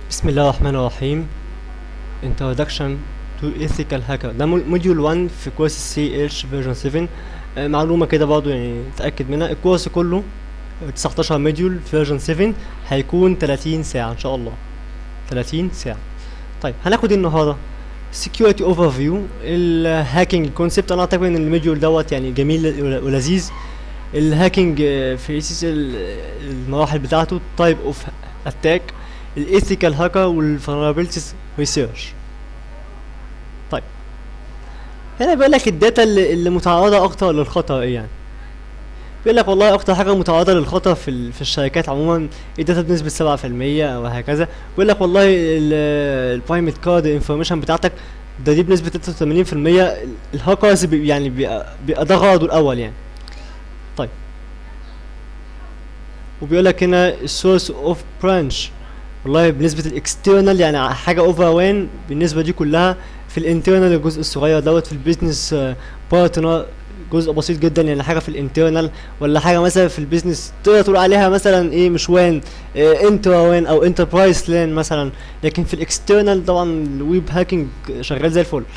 بسم الله الرحمن الرحيم Introduction to Ethical Hacker ده موديول 1 في كورس سي اتش فيرجن 7 آه، معلومة كده برضه يعني تأكد منها الكورس كله 19 موديول فيرجن 7 هيكون 30 ساعة إن شاء الله 30 ساعة طيب هناخد ايه النهارده security overview الهاكينج كونسبت انا اعتقد ان الموديول دوت يعني جميل ول- ولذيذ الهاكينج آه، في اساس ال- المراحل بتاعته تايب اوف اتاك الايثيكال هاكر والفولنربيلتيز ريسيرش طيب هنا بيقول لك الداتا اللي, اللي متعرضه اكتر للخطر ايه يعني بيقول لك والله اكتر حاجه متعرضه للخطر في ال- في الشركات عموما الداتا بنسبه 7% او هكذا بيقول لك والله البرايمت كارد انفورميشن بتاعتك ده دي بنسبه 83% الهاكرز بي يعني بيبقى بيبقى ده غرضه الاول يعني طيب وبيقول لك هنا السورس اوف برانش والله بنسبة الاكسترنال يعني حاجة اوفر وين بالنسبة دي كلها في الانترنال الجزء الصغير دوت في البيزنس بارتنر جزء بسيط جدا يعني حاجة في الانترنال ولا حاجة مثلا في البيزنس تقدر تقول عليها مثلا ايه مش وين اه انترا وين او انتربرايز لين مثلا لكن في الاكسترنال طبعا الويب هاكينج شغال زي الفل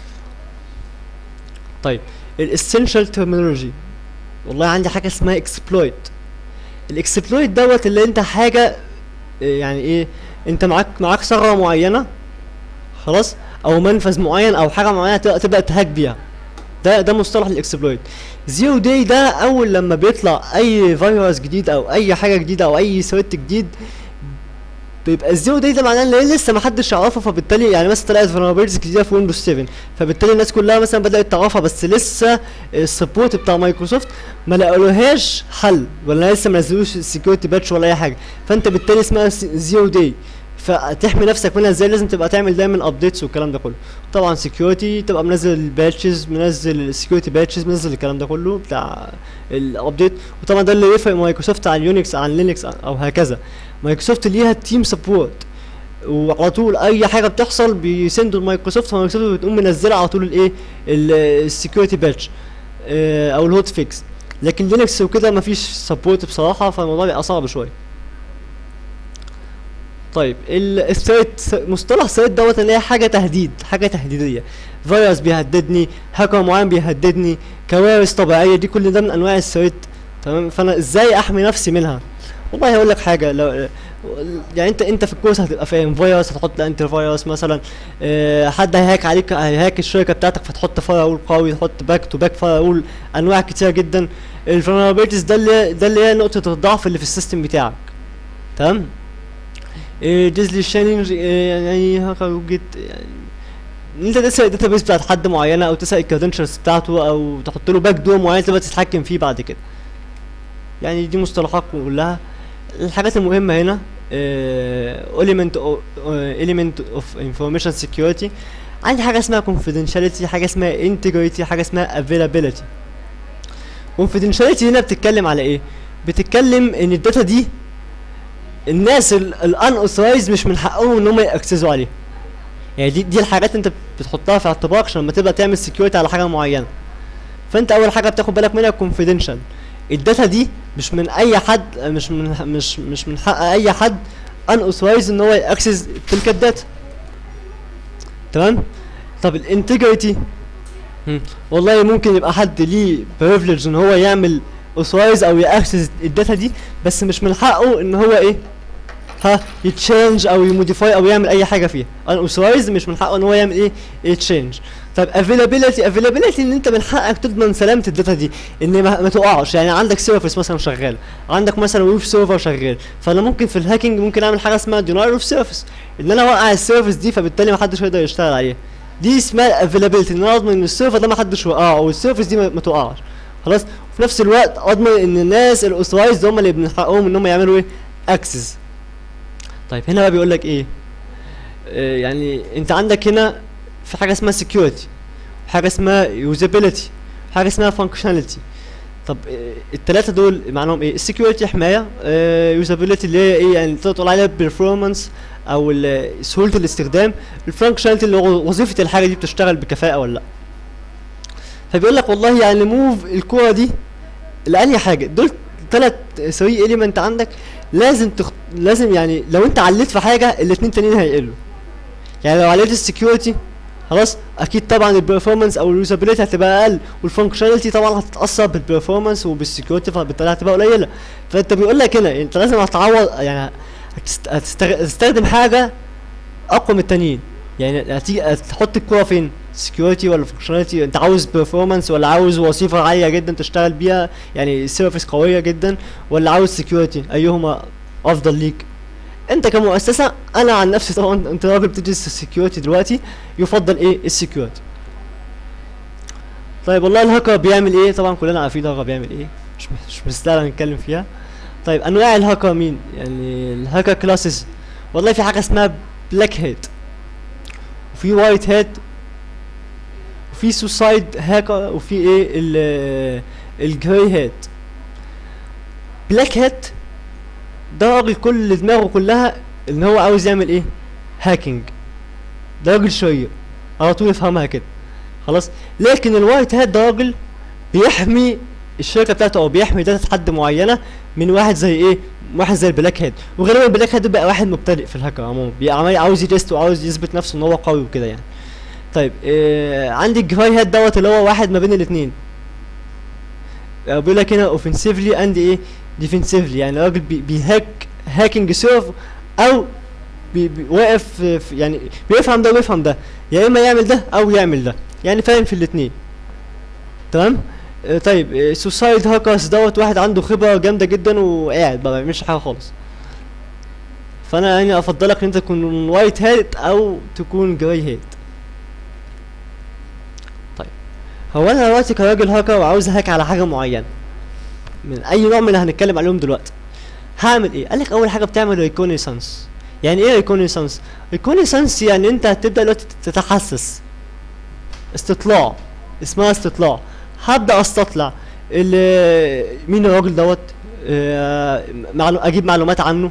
طيب الاسينشال ترمينولوجي والله عندي حاجة اسمها اكسبلويت الاكسبلويت دوت اللي انت حاجة إيه يعني ايه انت معاك معاك ثغره معينه خلاص او منفذ معين او حاجه معينه تبقى, تبقى تهاك بيها ده ده مصطلح الاكسبلويت زيرو داي ده اول لما بيطلع اي فيروس جديد او اي حاجه جديده او اي ثريت جديد بيبقى الزيرو داي ده معناه ان لسه ما حدش يعرفه فبالتالي يعني مثلا طلعت فولنربيلتيز جديده في ويندوز 7 فبالتالي الناس كلها مثلا بدات تعرفها بس لسه السبورت بتاع مايكروسوفت ما لقولهاش حل ولا لسه ما نزلوش سكيورتي باتش ولا اي حاجه فانت بالتالي اسمها زيرو داي فتحمي نفسك منها ازاي لازم تبقى تعمل دايما ابديتس والكلام ده كله طبعا سكيورتي تبقى منزل الباتشز منزل السكيورتي باتشز منزل الكلام ده كله بتاع الابديت وطبعا ده اللي يفرق مايكروسوفت عن يونكس عن لينكس او هكذا مايكروسوفت ليها تيم سبورت وعلى طول اي حاجه بتحصل بيسندوا لمايكروسوفت فمايكروسوفت بتقوم منزله على طول الايه السكيورتي باتش او الهوت فيكس لكن لينكس وكده مفيش سبورت بصراحه فالموضوع بيبقى صعب شويه طيب الثريت مصطلح ثريت دوت ان هي حاجه تهديد حاجه تهديديه فيروس بيهددني هاكر معين بيهددني كوارث طبيعيه دي كل ده من انواع الثريت تمام فانا ازاي احمي نفسي منها والله هقول لك حاجه لو يعني انت انت في الكورس هتبقى فاهم فيروس هتحط انتي فيروس مثلا اه حد هيهاك عليك هيهاك الشركه بتاعتك فتحط فاير قوي تحط باك تو باك فاير انواع كتيره جدا الفولنربيلتيز ده اللي ده اللي هي نقطه الضعف اللي في السيستم بتاعك تمام إيه ديزلي شانينج إيه يعني هاكر جيت يعني انت تسرق الداتا بيس بتاعت حد معينه او تسرق الكريدنشالز بتاعته او تحط له باك دور معين تبقى تتحكم فيه بعد كده يعني دي مصطلحات كلها الحاجات المهمه هنا element of, element of information security عندي حاجه اسمها confidentiality حاجه اسمها integrity حاجه اسمها availability confidentiality هنا بتتكلم على ايه بتتكلم ان الداتا دي الناس الان مش من حقهم ان هم ياكسسوا عليها يعني دي دي الحاجات انت بتحطها في اعتبارك عشان لما تبقى تعمل سكيورتي على حاجه معينه فانت اول حاجه بتاخد بالك منها confidential الداتا دي مش من اي حد مش من مش مش من حق اي حد ان اوثرايز ان هو ياكسس تلك الداتا تمام طب الانتجريتي والله ممكن يبقى حد ليه بريفليج ان هو يعمل اوثرايز او ياكسس الداتا دي بس مش من حقه ان هو ايه ها يتشينج او يموديفاي او يعمل اي حاجه فيها ان اوثرايز مش من حقه ان هو يعمل ايه يتشينج طيب افيلابيلتي افيلابيلتي ان انت من حقك تضمن سلامه الداتا دي ان ما, ما تقعش يعني عندك سيرفيس مثلا شغال عندك مثلا ويب سيرفر شغال فانا ممكن في الهاكينج ممكن اعمل حاجه اسمها دينايل اوف سيرفيس ان انا اوقع السيرفيس دي فبالتالي ما حدش يقدر يشتغل عليها دي اسمها افيلابيلتي ان انا اضمن ان السيرفر ده ما حدش يوقعه او السيرفيس دي ما, ما تقعش خلاص وفي نفس الوقت اضمن ان الناس الاوثرايز هم اللي من حقهم ان هم يعملوا ايه اكسس طيب هنا بقى بيقول لك ايه آه يعني انت عندك هنا في حاجه اسمها سكيورتي حاجه اسمها يوزابيلتي حاجه اسمها فانكشناليتي طب آه الثلاثه دول معناهم ايه السكيورتي حمايه آه يوزابيلتي اللي هي ايه يعني تقدر تقول عليها بيرفورمانس او سهوله الاستخدام الفانكشناليتي اللي هو وظيفه الحاجه دي بتشتغل بكفاءه ولا لا فبيقول لك والله يعني موف الكوره دي لانهي حاجه دول ثلاث 3 اليمنت عندك لازم لازم يعني لو انت عليت في حاجه الاتنين تانيين هيقلوا يعني لو عليت السكيورتي خلاص اكيد طبعا البرفورمانس او اليوزابيلتي هتبقى اقل والفانكشناليتي طبعا هتتاثر بالبرفورمانس وبالسكيورتي فبالتالي هتبقى قليله فانت بيقول لك هنا انت لازم هتعوض يعني هتست- هتستغ- هتستخدم حاجه اقوى من التانيين يعني هتيجي هتحط الكوره فين سكيورتي ولا فانكشناليتي انت عاوز بيرفورمانس ولا عاوز وظيفه عاليه جدا تشتغل بيها يعني سيرفيس قويه جدا ولا عاوز سكيورتي ايهما افضل ليك انت كمؤسسه انا عن نفسي طبعا انت راجل بتدرس السكيورتي دلوقتي يفضل ايه السكيورتي طيب والله الهاكر بيعمل ايه طبعا كلنا عارفين الهاكر بيعمل ايه مش مش مستاهل نتكلم فيها طيب انواع الهاكر مين يعني الهاكر كلاسز والله في حاجه اسمها بلاك هيد وفي وايت هيد وفي سوسايد هاكر وفي ايه ال الجراي هيد بلاك هيد ده راجل كل دماغه كلها ان هو عاوز يعمل ايه هاكينج ده راجل شرير على طول يفهمها كده خلاص لكن الوايت هات ده راجل بيحمي الشركه بتاعته او بيحمي داتا حد معينه من واحد زي ايه واحد زي البلاك هات وغالبا البلاك هات بيبقى واحد مبتدئ في الهاكر عموما بيبقى عمال عاوز يتست وعاوز يثبت نفسه ان هو قوي وكده يعني طيب آه عندي الجراي هات دوت اللي هو واحد ما بين الاثنين آه بيقول لك هنا اوفنسيفلي اند ايه ديفنسيفلي يعني راجل بي بيهاك هاكينج سيرف او بي بي واقف في في- يعني بيفهم ده ويفهم ده يا اما يعمل ده او يعمل ده يعني فاهم في الاثنين تمام آه، طيب سوسايد هاكرز دوت واحد عنده خبره جامده جدا وقاعد ما بيعملش حاجه خالص فانا يعني افضلك ان انت تكون وايت هات او تكون جراي هات طيب هو انا دلوقتي كراجل هاكر وعاوز هاك على حاجه معينه من اي نوع من اللي هنتكلم عليهم دلوقتي هعمل ايه قال لك اول حاجه بتعمل ريكونيسانس يعني ايه ريكونيسانس ريكونيسانس يعني انت هتبدا دلوقتي تتحسس استطلاع اسمها استطلاع هبدا استطلع ال- مين الراجل دوت آه، معلو- اجيب معلومات عنه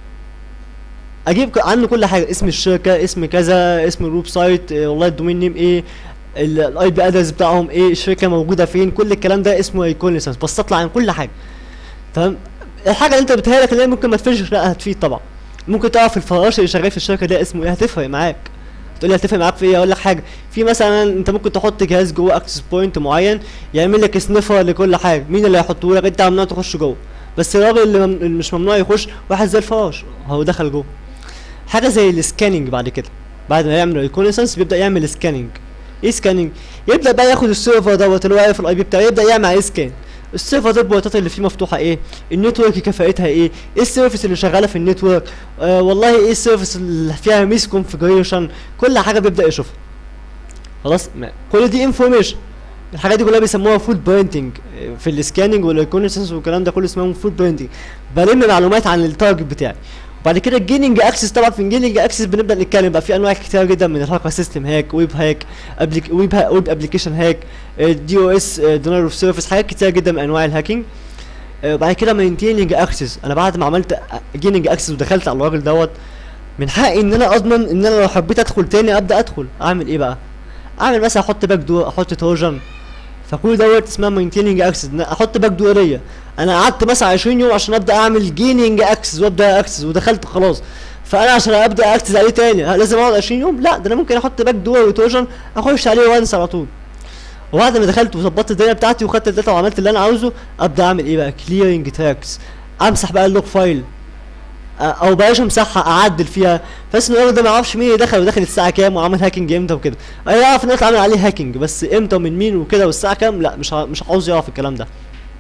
اجيب ك- عنه كل حاجه اسم الشركه اسم كذا اسم الويب سايت آه، والله الدومين نيم ايه الاي بي ادرس بتاعهم ايه الشركه موجوده فين كل الكلام ده اسمه ريكونيسانس بستطلع عن كل حاجه تمام الحاجه اللي انت بتهيألك اللي هي ممكن ما تفيدش لا هتفيد طبعا ممكن تعرف الفراش اللي شغال في الشركه ده اسمه ايه هتفرق معاك تقول لي هتفرق معاك في ايه اقول لك حاجه في مثلا انت ممكن تحط جهاز جوه اكسس بوينت معين يعمل لك سنيفر لكل حاجه مين اللي هيحطه لك انت ممنوع تخش جوه بس الراجل اللي, مم... اللي مش ممنوع يخش واحد زي الفراش هو دخل جوه حاجه زي السكاننج بعد كده بعد ما يعمل ريكونيسانس بيبدا يعمل سكاننج ايه سكاننج يبدا بقى ياخد السيرفر دوت اللي هو عارف الاي بي بتاعه يبدا يعمل عليه سكان السيرفر ده البورتات اللي فيه مفتوحه ايه النتورك كفاءتها ايه ايه السيرفيس اللي شغاله في النتورك آه والله ايه السيرفيس اللي فيها ميس كونفيجريشن كل حاجه بيبدا يشوفها خلاص ما- كل دي انفورميشن الحاجات دي كلها بيسموها فود برينتنج في السكاننج والريكونيسنس والكلام ده كله اسمهم فود برينتنج بلم معلومات عن التارجت بتاعي وبعد كده الجيننج اكسس طبعا في الجيننج اكسس بنبدا نتكلم بقى في انواع كتير جدا من الهاكر سيستم هاك ويب هاك أبليك ويب ها ويب ابلكيشن هاك دي او اس دينار اوف سيرفيس حاجات كتير جدا من انواع الهاكينج آه، بعد كده مينتيننج اكسس انا بعد ما عملت جيننج اكسس ودخلت على الراجل دوت من حقي ان انا اضمن ان انا لو حبيت ادخل تاني ابدا ادخل اعمل ايه بقى اعمل مثلا احط باك دور احط تروجن فكل دوت اسمها مينتيننج اكسس احط باك دوريه انا قعدت مثلا 20 يوم عشان ابدا اعمل جيننج اكسس وابدا اكسس ودخلت خلاص فانا عشان ابدا اكسس عليه تاني ها، لازم اقعد 20 يوم لا ده انا ممكن احط باك دور وتروجن اخش عليه وانسى على طول وبعد ما دخلت وظبطت الدنيا بتاعتي وخدت الداتا وعملت اللي انا عاوزه ابدا اعمل ايه بقى كليرنج تراكس امسح بقى اللوج فايل أ- او بلاش امسحها اعدل فيها بس ان الراجل ده ما يعرفش مين اللي دخل ودخل الساعه كام وعمل هاكينج امتى وكده انا يعرف ان انا اتعمل عليه هاكينج بس امتى ومن مين وكده والساعه كام لا مش ع- مش عاوز يعرف الكلام ده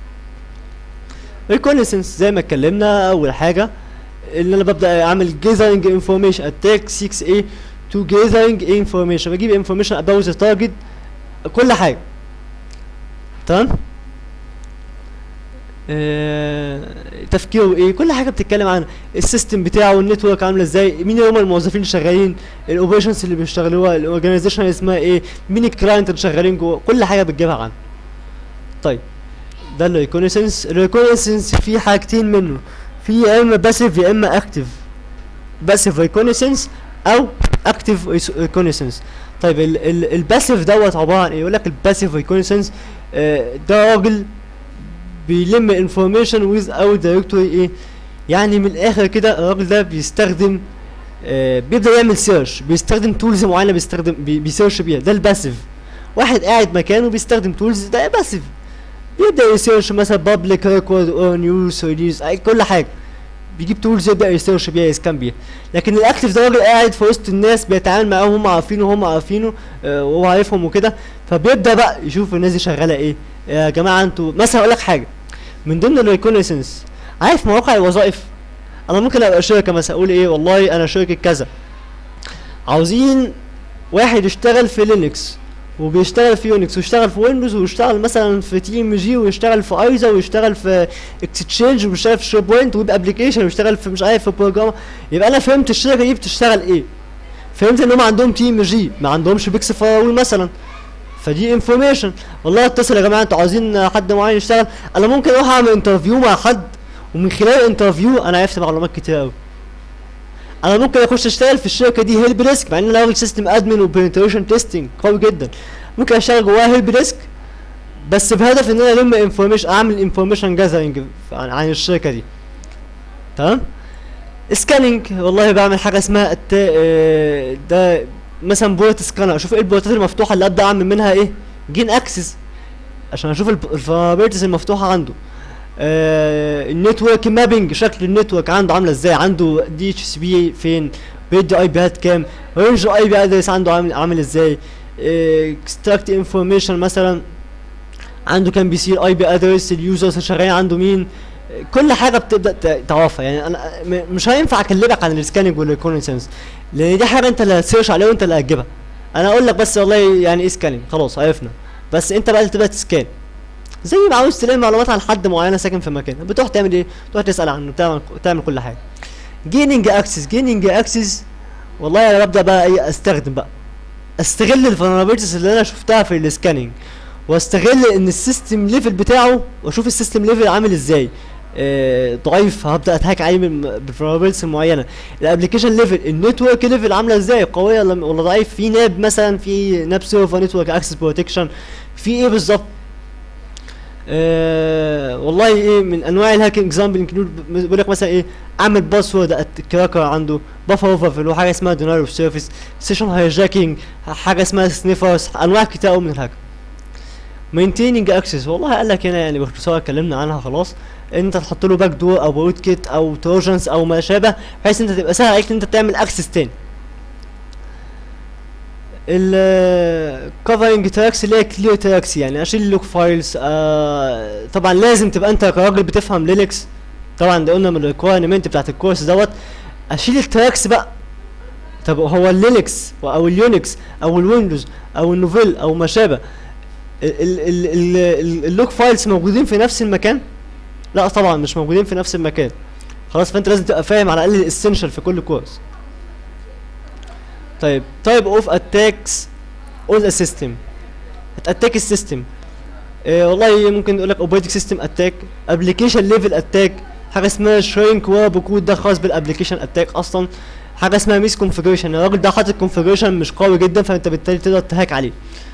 ريكونيسنس زي ما اتكلمنا اول حاجه اللي انا ببدا اعمل جيزرنج انفورميشن اتاك 6 a تو جيزرنج انفورميشن بجيب انفورميشن اباوت ذا تارجت كل حاجه تمام آه، تفكيره ايه كل حاجه بتتكلم عن السيستم بتاعه النتورك عامله ازاي مين هم الموظفين اللي شغالين الاوبريشنز اللي بيشتغلوها الاورجنايزيشن اسمها ايه مين الكلاينت اللي شغالين جوه كل حاجه بتجيبها عنه طيب ده الريكونيسنس الريكونيسنس فيه حاجتين منه في يا اما باسيف يا اما اكتف باسيف ريكونيسنس او اكتف ريكونيسنس طيب ال ال الباسيف دوت عباره عن ايه يقول لك الباسيف ريكونيسنس ده راجل بيلم انفورميشن ويز اوت دايركتوري ايه يعني من الاخر كده الراجل ده بيستخدم آه بيبدا يعمل سيرش بيستخدم تولز معينه بيستخدم بي بيسيرش بيها ده الباسيف واحد قاعد مكانه بيستخدم تولز ده باسيف بيبدا يسيرش مثلا بابليك ريكورد او نيوز ريليز اي كل حاجه بيجيب تولز يبدا يسيرش بيها يسكان بيها لكن الاكتف ده راجل قاعد في وسط الناس بيتعامل معاهم هم عارفينه وهم عارفينه آه وهو عارفهم وكده فبيبدا بقى يشوف الناس دي شغاله ايه يا جماعه انتوا مثلا اقول لك حاجه من ضمن الريكونيسنس عارف مواقع الوظائف انا ممكن ابقى شركه مثلا اقول ايه والله انا شركه كذا عاوزين واحد يشتغل في لينكس وبيشتغل في يونكس ويشتغل في ويندوز ويشتغل مثلا في تي ام جي ويشتغل في ايزا ويشتغل في اكستشينج ويشتغل في شير بوينت ويب ابلكيشن ويشتغل في مش عارف في بروجرام يبقى انا فهمت الشركه دي بتشتغل ايه فهمت ان هم عندهم تي ام جي ما عندهمش بيكس فاول مثلا فدي انفورميشن والله اتصل يا جماعه انتوا عاوزين حد معين يشتغل انا ممكن اروح اعمل انترفيو مع حد ومن خلال الانترفيو انا عرفت معلومات كتير قوي انا ممكن اخش اشتغل في الشركه دي هيلب ديسك مع ان انا راجل سيستم ادمن وبنتريشن تيستنج قوي جدا ممكن اشتغل جواها هيلب ديسك بس بهدف ان انا الم انفورميشن اعمل انفورميشن جاذرنج عن, عن الشركه دي تمام سكاننج والله بعمل حاجه اسمها الت... آه، ده مثلا بورت سكانر اشوف ايه البورتات المفتوحه اللي ابدا اعمل منها ايه جين اكسس عشان اشوف الفابيرتس المفتوحه عنده آه النتورك مابنج شكل النتورك عنده عامله ازاي عنده دي اتش سي بي فين بيدي اي بيات كام رينج اي بي ادرس عنده عامل عامل ازاي اكستراكت انفورميشن مثلا عنده كام بي سي الاي بي ادرس اليوزرز شغالين عنده مين آه، كل حاجه بتبدا ت- تعرفها يعني انا م- مش هينفع اكلمك عن السكاننج والريكونسنس لان دي حاجه انت اللي هتسيرش عليها وانت اللي هتجيبها انا اقول لك بس والله يعني ايه سكاننج خلاص عرفنا بس انت بقى اللي تبدا تسكان زي ما عاوز تلاقي معلومات عن حد معين ساكن في مكان بتروح تعمل ايه تروح تسال عنه تعمل تعمل كل حاجه جيننج اكسس جيننج اكسس والله انا ببدا بقى ايه استخدم بقى استغل الفولنربيلتيز اللي انا شفتها في السكاننج واستغل ان السيستم ليفل بتاعه واشوف السيستم ليفل عامل ازاي آه ضعيف هبدا اتهاك عليه من بالفولنربيلتيز المعينه الابلكيشن ليفل النتورك ليفل عامله ازاي قويه ولا ولا ضعيف في ناب مثلا في ناب سيرفر نتورك اكسس بروتكشن في ايه بالظبط آه والله ايه من انواع الهاكينج اكزامبل انكلود بيقول لك مثلا ايه اعمل باسورد كراكر عنده بفر اوفر له حاجه اسمها دينايل اوف سيرفيس سيشن هايجاكينج حاجه اسمها سنيفرز انواع كتير قوي من الهاك مينتيننج اكسس والله قال لك هنا يعني باختصار اتكلمنا عنها خلاص ان انت تحط له باك دور او روت كيت او تروجنز او ما شابه بحيث انت تبقى سهل عليك ان انت تعمل اكسس تاني ال covering تراكس اللي هي كلير تراكس يعني اشيل لوك فايلز آه طبعا لازم تبقى انت كراجل بتفهم لينكس طبعا ده قلنا من الريكوايرمنت بتاعت الكورس دوت اشيل التراكس بقى طب هو اللينكس او اليونكس او الويندوز او النوفيل او ما شابه ال- ال- ال- ال- ال- اللوك فايلز موجودين في نفس المكان لا طبعا مش موجودين في نفس المكان خلاص فانت لازم تبقى فاهم على الاقل الاسينشال في كل كورس طيب تايب اوف اتاكس اون ذا سيستم هتاتاك السيستم إيه والله ممكن يقول لك اوبريتنج سيستم اتاك ابلكيشن ليفل اتاك حاجه اسمها شرينك ويب كود ده خاص بالابلكيشن اتاك اصلا حاجه اسمها ميس كونفيجريشن الراجل ده حاطط كونفيجريشن مش قوي جدا فانت بالتالي تقدر تهاك عليه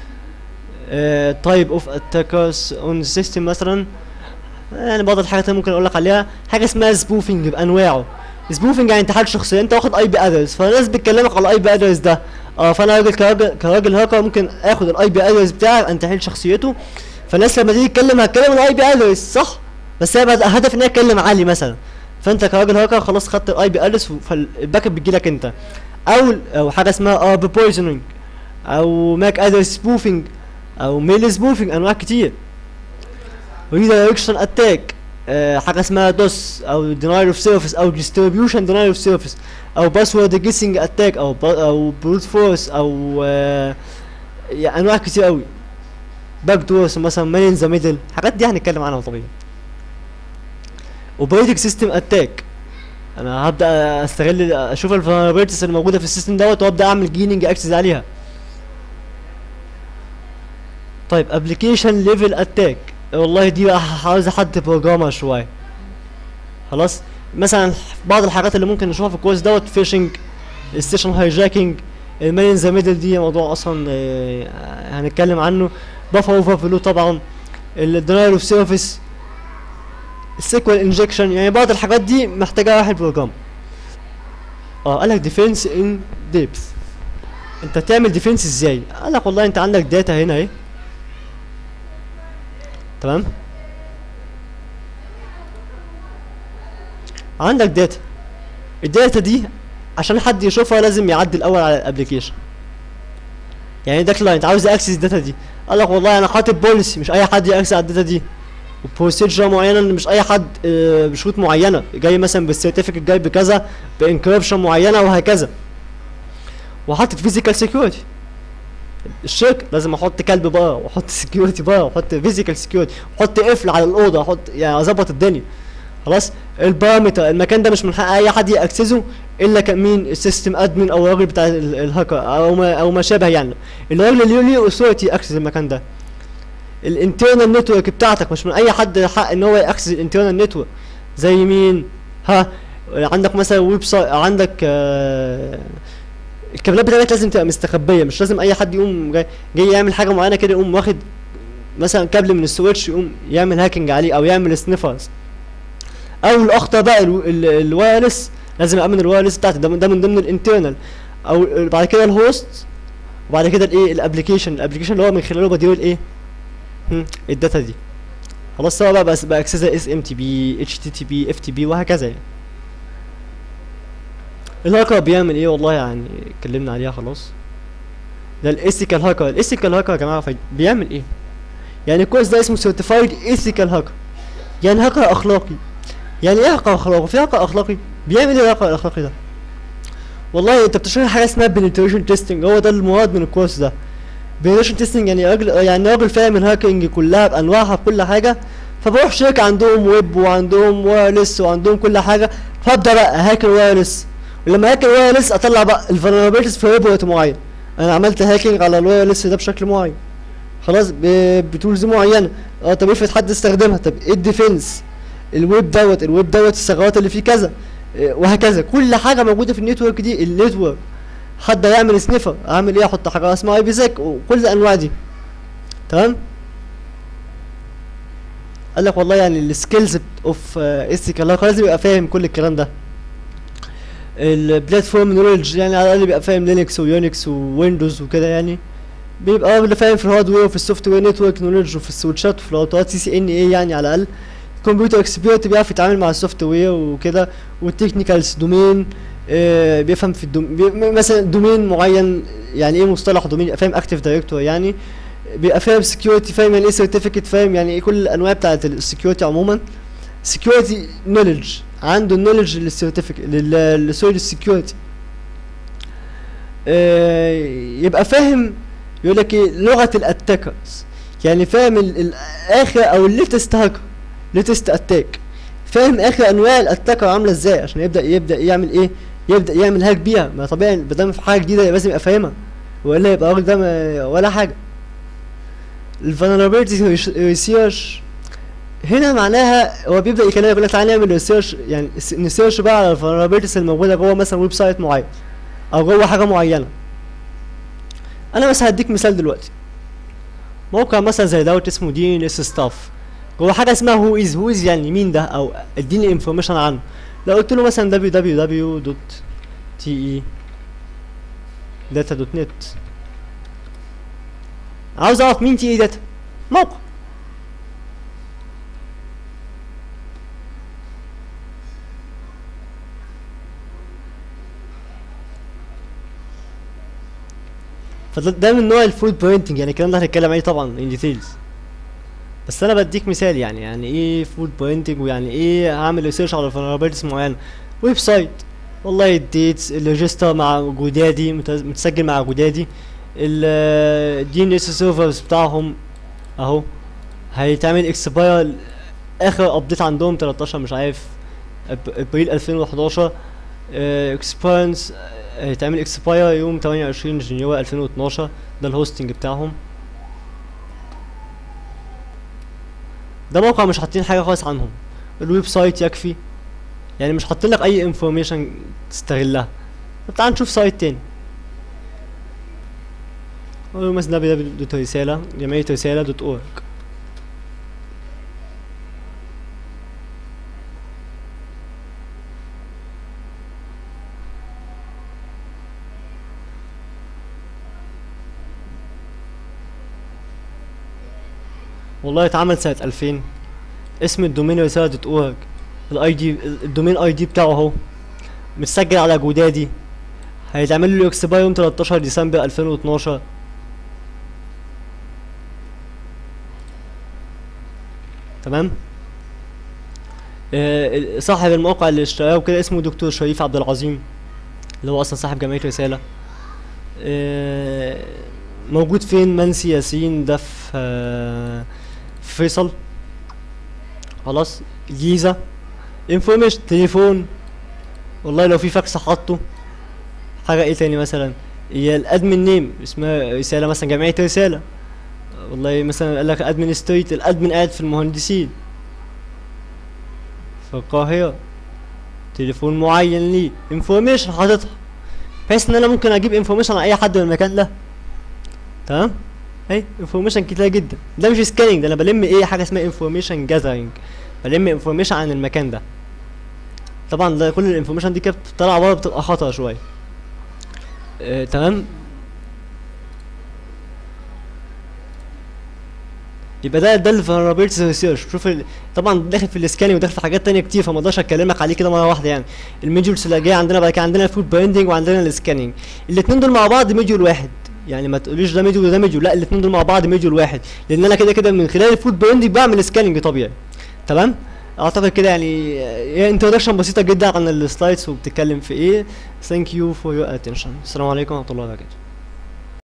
تايب اوف اتاكرز اون سيستم مثلا يعني بعض الحاجات اللي ممكن اقول لك عليها حاجه اسمها سبوفنج بانواعه سبوفنج يعني انتحال شخصيه انت واخد اي بي ادرس فالناس بتكلمك على الاي بي ادرس ده اه فانا راجل كراجل كراجل هاكر ممكن اخد الاي بي ادرس بتاعك انتحل شخصيته فالناس لما تيجي تتكلم هتكلم الاي بي ادرس صح بس هي بقى الهدف ان هي تكلم علي مثلا فانت كراجل هاكر خلاص خدت الاي بي ادرس فالباك اب بيجي لك انت او او حاجه اسمها ار بويزنينج او ماك ادرس سبوفنج او ميل سبوفنج انواع كتير ريدايركشن اتاك حاجه اسمها دوس او دينايل اوف سيرفيس او ديستريبيوشن دينايل اوف سيرفيس او باسورد جيسنج اتاك او با او بروت فورس او آه يعني انواع كتير قوي باك دورز مثلا مان ان ذا ميدل الحاجات دي هنتكلم عنها طبيعي اوبريتنج سيستم اتاك انا هبدا استغل اشوف الفولنربيلتيز اللي موجوده في السيستم دوت وابدا اعمل جيننج اكسس عليها طيب ابلكيشن ليفل اتاك والله دي بقى عاوزه حد بروجرامر شويه خلاص مثلا بعض الحاجات اللي ممكن نشوفها في الكورس دوت فيشنج ستيشن هايجاكينج المان ان ذا ميدل دي موضوع اصلا آه، هنتكلم عنه بفر اوفر فلو طبعا الدينايل اوف سيرفيس السيكوال انجكشن يعني بعض الحاجات دي محتاجه واحد بروجرام اه قالك ديفنس ان ديبث انت تعمل ديفنس ازاي قالك والله انت عندك داتا هنا اهي تمام عندك داتا الداتا دي عشان حد يشوفها لازم يعدي الاول على الابلكيشن يعني ده كلاينت عاوز اكسس الداتا دي قال لك والله انا حاطط بوليسي مش اي حد ياكسس على الداتا دي وبروسيجر معينه ان مش اي حد آه، بشروط معينه جاي مثلا بالسيرتيفيكت جاي بكذا بانكربشن معينه وهكذا وحاطط فيزيكال سكيورتي الشركه لازم احط كلب بقى واحط سكيورتي بقى واحط فيزيكال سكيورتي واحط قفل على الاوضه احط يعني اظبط الدنيا خلاص البارامتر المكان ده مش من حق اي حد ياكسسه الا كان مين السيستم ادمن او الراجل بتاع ال- الهاكر او ما او ما شابه يعني الراجل اللي ليه اوثورتي ياكسس المكان ده الانترنال نتورك بتاعتك مش من اي حد حق ان هو ياكسس الانترنال نتورك زي مين ها عندك مثلا ويب سايت عندك آه الكابلات بتاعتك لازم تبقى مستخبيه مش لازم اي حد يقوم جاي, جاي يعمل حاجه معينه كده يقوم واخد مثلا كابل من السويتش يقوم يعمل هاكينج عليه او يعمل سنيفرز او الاخطر بقى الو- ال- الوايرلس لازم امن الوايرلس بتاعتي ده من ده من ضمن الانترنال او بعد كده الهوست وبعد كده الايه الابلكيشن الابلكيشن اللي هو من خلاله بديله الايه هم، الداتا دي خلاص سواء بقى بس بقى اكسسها اس ام تي بي اتش تي تي بي اف تي بي وهكذا يعني الهاكر بيعمل ايه والله يعني اتكلمنا عليها خلاص ده الايثيكال هاكر الايثيكال هاكر يا جماعه فايد- بيعمل ايه يعني الكورس ده اسمه سيرتيفايد ايثيكال هاكر يعني هاكر اخلاقي يعني ايه هاكر اخلاقي في هاكر اخلاقي بيعمل ايه الهاكر الاخلاقي ده والله انت بتشتغل حاجه اسمها بنتريشن تيستنج هو ده المراد من الكورس ده بنتريشن تيستنج يعني راجل يعني راجل فاهم الهاكينج كلها بانواعها بكل حاجه فبروح شركه عندهم ويب وعندهم وايرلس وعندهم كل حاجه فابدا بقى هاكر وايرلس ولما هاكر وايرلس اطلع بقى الفولنربيلتيز في ريبورت معين انا عملت هاكينج على الوايرلس ده بشكل معين خلاص ب- بتولز معينه اه طب افرض حد استخدمها طب ايه الديفنس الويب دوت الويب دوت الثغرات اللي فيه كذا إيه، وهكذا كل حاجه موجوده في النتورك دي النتورك حد يعمل سنيفر اعمل ايه احط حاجه اسمها اي بي سيك وكل الانواع دي تمام قال لك والله يعني السكيلز اوف ايثيكال لازم يبقى فاهم كل الكلام ده البلاتفورم نولج يعني على الاقل بيبقى فاهم لينكس ويونكس وويندوز وكده يعني بيبقى اللي فاهم في الهاردوير وفي السوفت وير نتورك نولج وفي السويتشات وفي الراوترات سي سي ان اي يعني على الاقل كمبيوتر اكسبيرت بيعرف يتعامل مع السوفت وير وكده والتكنيكالز دومين آه بيفهم في الدوم بي م- مثلا دومين معين يعني ايه مصطلح دومين يبقى فاهم اكتيف دايركتور يعني بيبقى فاهم سكيورتي فاهم يعني ايه سيرتيفيكت فاهم يعني ايه كل الانواع بتاعت السكيورتي عموما سكيورتي نولج عنده النولج للسيرتيفيكت للسوري السكيورتي يبقى فاهم يقول لك ايه لغه الاتاكرز يعني فاهم ال- الاخر او الليتست هاكر ليتست اتاك فاهم اخر انواع الاتاكر عامله ازاي عشان يبدا يبدا يعمل ايه يبدا يعمل هاك بيها ما طبيعي ما دام في حاجه جديده يبقى لازم يبقى فاهمها والا يبقى الراجل ده ما- ولا حاجه الفولنربيلتي ريسيرش هنا معناها هو بيبدا يكلمك يقول لك تعالى نعمل ريسيرش يعني س- نسيرش بقى على الفولنربيلتيز الموجوده جوه مثلا ويب سايت معين او جوه حاجه معينه انا مثلا هديك مثال دلوقتي موقع مثلا زي دوت اسمه دي ان اس ستاف جوه حاجه اسمها هو از هو از يعني مين ده او اديني انفورميشن عنه لو قلت له مثلا www.te data.net عاوز اعرف مين تي اي داتا موقع فده ده من نوع الفود برينتنج يعني الكلام ده هنتكلم عليه طبعا ان ديتيلز بس انا بديك مثال يعني يعني ايه فود برينتنج ويعني ايه هعمل ريسيرش على فولنربيلتيز معينه ويب سايت والله الديتس الريجستر مع جدادي متز- متسجل مع جدادي الدي ان اس سيرفرز بتاعهم اهو هيتعمل اكسباير اخر ابديت عندهم 13 مش عارف أب- ابريل 2011 اكسبيرنس هيتعمل اكسباير يوم 28 جنيوري 2012 ده الهوستنج بتاعهم ده موقع مش حاطين حاجه خالص عنهم الويب سايت يكفي يعني مش حاطين لك اي انفورميشن تستغلها طب تعال نشوف سايت تاني قولوا مثلا www.رسالة جمعية رسالة دوت اورج والله اتعمل سنة 2000 اسم الدومين رسالة دوت اورج الاي دي الدومين اي دي بتاعه اهو متسجل على جودادي هيتعمل له اكسباير يوم 13 ديسمبر 2012 تمام آه، صاحب الموقع اللي اشتراه وكده اسمه دكتور شريف عبد العظيم اللي هو اصلا صاحب جمعية رسالة آه، موجود فين منسي ياسين ده في آه، في فيصل خلاص جيزة انفورميشن تليفون والله لو في فاكس حاطه حاجة ايه تاني مثلا هي الادمن نيم اسمها رسالة مثلا جمعية رسالة والله مثلا قال لك ادمنستريت الادمن قاعد في المهندسين في القاهرة تليفون معين ليه انفورميشن حاططها بحيث ان انا ممكن اجيب انفورميشن عن اي حد من المكان ده تمام اهي انفورميشن كتير جدا ده مش سكاننج ده انا بلم ايه حاجه اسمها انفورميشن جاذرنج بلم انفورميشن عن المكان ده طبعا ده كل الانفورميشن دي كانت طالعه بره بتبقى خطر شويه آه تمام يبقى ده ده الفولنربيلتي ريسيرش شوف ال... طبعا داخل في السكاننج وداخل في حاجات تانية كتير فما اقدرش اكلمك عليه كده مره واحده يعني الميديولز اللي جايه عندنا بعد كده عندنا الفود بايندنج وعندنا السكاننج الاثنين دول مع بعض ميديول واحد يعني ما تقوليش ده ميديول وده ميديول لا الاثنين دول مع بعض ميديول واحد لان انا كده كده من خلال الفود بايندنج بعمل سكاننج طبيعي تمام اعتقد كده يعني هي انترودكشن بسيطه جدا عن السلايدز وبتتكلم في ايه ثانك يو فور يور اتنشن السلام عليكم ورحمه الله وبركاته